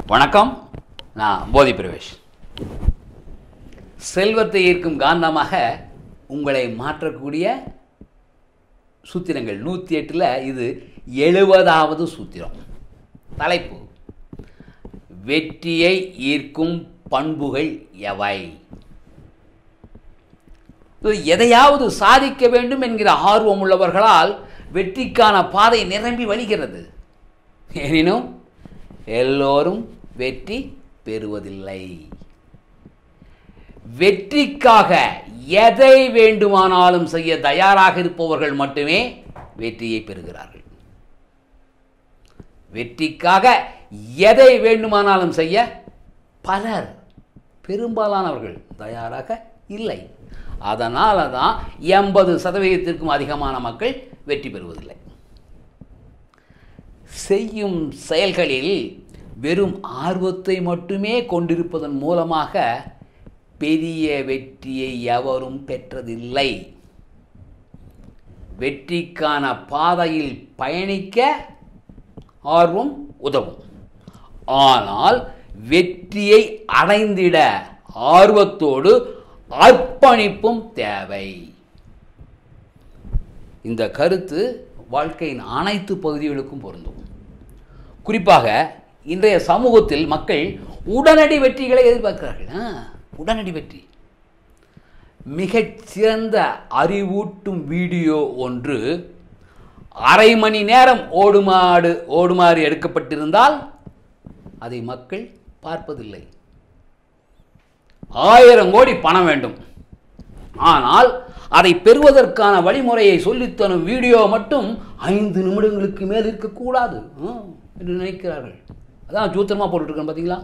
வணக்கம் நான் போதி பிரவேஷ் செல்வத்தை ஈர்க்கும் காந்தமாக உங்களை மாற்றக்கூடிய சூத்திரங்கள் நூற்றி எட்டில் இது எழுபதாவது சூத்திரம் தலைப்பு வெற்றியை ஈர்க்கும் பண்புகள் எவை இது எதையாவது சாதிக்க வேண்டும் என்கிற ஆர்வம் உள்ளவர்களால் வெற்றிக்கான பாதை நிரம்பி வழிகிறது எனினும் எல்லோரும் வெற்றி பெறுவதில்லை வெற்றிக்காக எதை வேண்டுமானாலும் செய்ய தயாராக இருப்பவர்கள் மட்டுமே வெற்றியை பெறுகிறார்கள் வெற்றிக்காக எதை வேண்டுமானாலும் செய்ய பலர் பெரும்பாலானவர்கள் தயாராக இல்லை அதனால தான் எண்பது சதவீதத்திற்கும் அதிகமான மக்கள் வெற்றி பெறுவதில்லை செய்யும் செயல்களில் வெறும் ஆர்வத்தை மட்டுமே கொண்டிருப்பதன் மூலமாக பெரிய வெற்றியை எவரும் பெற்றதில்லை வெற்றிக்கான பாதையில் பயணிக்க ஆர்வம் உதவும் ஆனால் வெற்றியை அடைந்திட ஆர்வத்தோடு அர்ப்பணிப்பும் தேவை இந்த கருத்து வாழ்க்கையின் அனைத்து பகுதிகளுக்கும் பொருந்தும் குறிப்பாக இன்றைய சமூகத்தில் மக்கள் உடனடி வெற்றிகளை எதிர்பார்க்கிறார்கள் ஆ, உடனடி வெற்றி மிகச் சிறந்த அறிவூட்டும் வீடியோ ஒன்று அரை மணி நேரம் ஓடுமாடு ஓடுமாறு எடுக்கப்பட்டிருந்தால் அதை மக்கள் பார்ப்பதில்லை ஆயிரம் கோடி பணம் வேண்டும் ஆனால் அதை பெறுவதற்கான வழிமுறையை சொல்லித்தரும் வீடியோ மட்டும் ஐந்து நிமிடங்களுக்கு மேல் இருக்கக்கூடாது ஆ, என்று நினைக்கிறார்கள் அதான் சூத்திரமாக போட்டுருக்கேன் பார்த்தீங்களா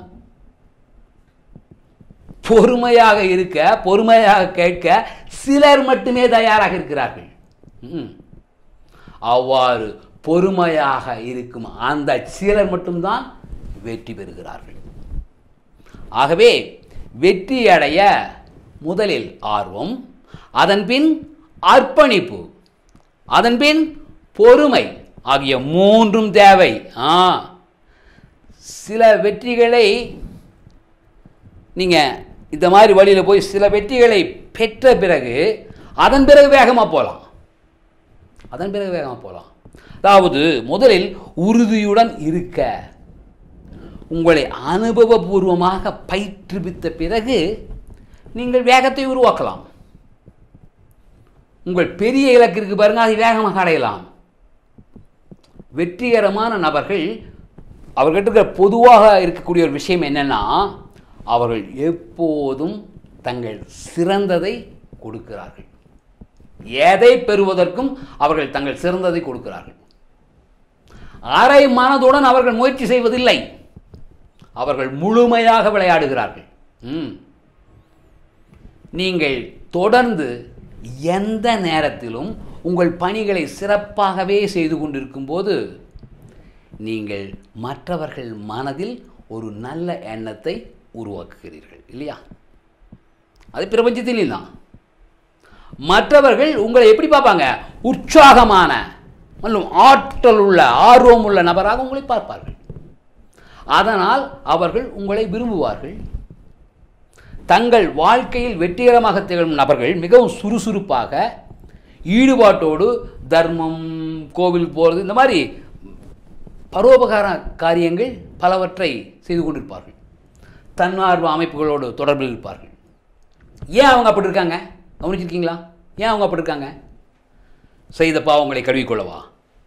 பொறுமையாக இருக்க பொறுமையாக கேட்க சிலர் மட்டுமே தயாராக இருக்கிறார்கள் ம். அவ்வாறு பொறுமையாக இருக்கும் அந்த சிலர் மட்டும்தான் வெற்றி பெறுகிறார்கள் ஆகவே வெற்றி அடைய முதலில் ஆர்வம் அதன்பின் அர்ப்பணிப்பு அதன்பின் பொறுமை ஆகிய மூன்றும் தேவை ஆ சில வெற்றிகளை நீங்கள் இந்த மாதிரி வழியில் போய் சில வெற்றிகளை பெற்ற பிறகு அதன் பிறகு வேகமாக போகலாம் அதன் பிறகு வேகமாக போகலாம் அதாவது முதலில் உறுதியுடன் இருக்க உங்களை அனுபவபூர்வமாக பயிற்றுவித்த பிறகு நீங்கள் வேகத்தை உருவாக்கலாம் உங்கள் பெரிய இலக்கிற்கு பாருங்க அதை வேகமாக அடையலாம் வெற்றிகரமான நபர்கள் அவர்கிட்ட இருக்கிற பொதுவாக இருக்கக்கூடிய ஒரு விஷயம் என்னன்னா அவர்கள் எப்போதும் தங்கள் சிறந்ததை கொடுக்கிறார்கள் எதை பெறுவதற்கும் அவர்கள் தங்கள் சிறந்ததை கொடுக்கிறார்கள் அரை மனதுடன் அவர்கள் முயற்சி செய்வதில்லை அவர்கள் முழுமையாக விளையாடுகிறார்கள் ம். நீங்கள் தொடர்ந்து எந்த நேரத்திலும் உங்கள் பணிகளை சிறப்பாகவே செய்து கொண்டிருக்கும் போது நீங்கள் மற்றவர்கள் மனதில் ஒரு நல்ல எண்ணத்தை உருவாக்குகிறீர்கள் இல்லையா அது பிரபஞ்சத்திலும் தான் மற்றவர்கள் உங்களை எப்படி பார்ப்பாங்க உற்சாகமான மற்றும் ஆற்றல் உள்ள ஆர்வம் உள்ள நபராக உங்களை பார்ப்பார்கள் அதனால் அவர்கள் உங்களை விரும்புவார்கள் தங்கள் வாழ்க்கையில் வெற்றிகரமாக திகழும் நபர்கள் மிகவும் சுறுசுறுப்பாக ஈடுபாட்டோடு தர்மம் கோவில் போகிறது இந்த மாதிரி பரோபகார காரியங்கள் பலவற்றை செய்து கொண்டிருப்பார்கள் தன்னார்வ அமைப்புகளோடு தொடர்பில் இருப்பார்கள் ஏன் அவங்க அப்படி இருக்காங்க கவனிச்சிருக்கீங்களா ஏன் அவங்க அப்படி இருக்காங்க செய்த பாவங்களை கழுவிக்கொள்ளவா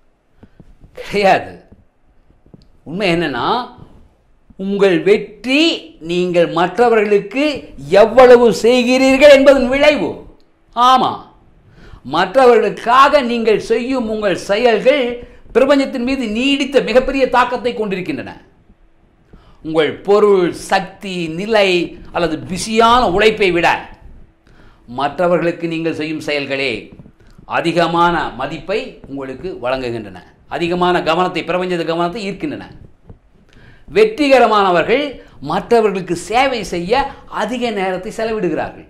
கிடையாது உண்மை என்னன்னா உங்கள் வெற்றி நீங்கள் மற்றவர்களுக்கு எவ்வளவு செய்கிறீர்கள் என்பதன் விளைவு ஆமாம் மற்றவர்களுக்காக நீங்கள் செய்யும் உங்கள் செயல்கள் பிரபஞ்சத்தின் மீது நீடித்த மிகப்பெரிய தாக்கத்தை கொண்டிருக்கின்றன உங்கள் பொருள் சக்தி நிலை அல்லது பிஸியான உழைப்பை விட மற்றவர்களுக்கு நீங்கள் செய்யும் செயல்களே அதிகமான மதிப்பை உங்களுக்கு வழங்குகின்றன அதிகமான கவனத்தை பிரபஞ்ச கவனத்தை ஈர்க்கின்றன வெற்றிகரமானவர்கள் மற்றவர்களுக்கு சேவை செய்ய அதிக நேரத்தை செலவிடுகிறார்கள்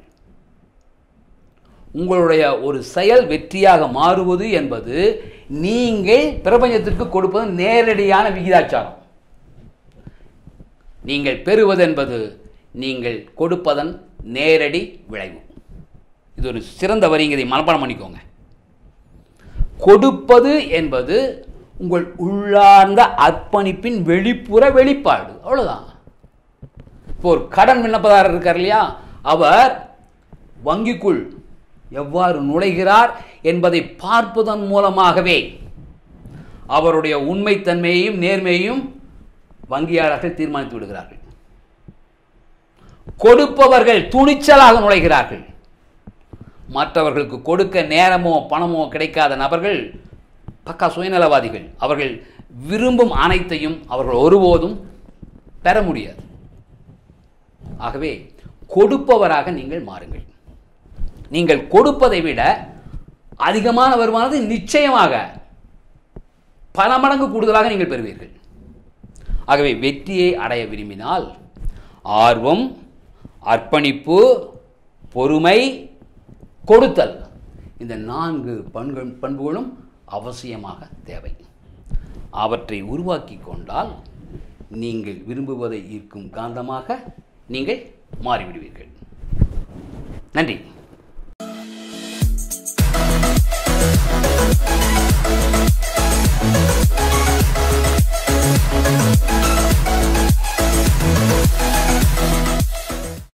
உங்களுடைய ஒரு செயல் வெற்றியாக மாறுவது என்பது நீங்கள் பிரபஞ்சத்திற்கு கொடுப்பது நேரடியான விகிதாச்சாரம் நீங்கள் பெறுவது என்பது நீங்கள் கொடுப்பதன் நேரடி விளைவு இது ஒரு சிறந்த வரிங்க இதை மனப்பாடம் பண்ணிக்கோங்க கொடுப்பது என்பது உங்கள் உள்ளார்ந்த அர்ப்பணிப்பின் வெளிப்புற வெளிப்பாடு அவ்வளவுதான் இப்போ ஒரு கடன் விண்ணப்பதாரர் இருக்கார் இல்லையா அவர் வங்கிக்குள் எவ்வாறு நுழைகிறார் என்பதை பார்ப்பதன் மூலமாகவே அவருடைய உண்மைத்தன்மையையும் நேர்மையையும் வங்கியாளர்கள் தீர்மானித்து விடுகிறார்கள் கொடுப்பவர்கள் துணிச்சலாக நுழைகிறார்கள் மற்றவர்களுக்கு கொடுக்க நேரமோ பணமோ கிடைக்காத நபர்கள் பக்கா சுயநலவாதிகள் அவர்கள் விரும்பும் அனைத்தையும் அவர்கள் ஒருபோதும் பெற முடியாது ஆகவே கொடுப்பவராக நீங்கள் மாறுங்கள் நீங்கள் கொடுப்பதை விட அதிகமான வருமானத்தை நிச்சயமாக பல மடங்கு கூடுதலாக நீங்கள் பெறுவீர்கள் ஆகவே வெற்றியை அடைய விரும்பினால் ஆர்வம் அர்ப்பணிப்பு பொறுமை கொடுத்தல் இந்த நான்கு பண்பு பண்புகளும் அவசியமாக தேவை அவற்றை உருவாக்கி கொண்டால் நீங்கள் விரும்புவதை ஈர்க்கும் காந்தமாக நீங்கள் மாறிவிடுவீர்கள் நன்றி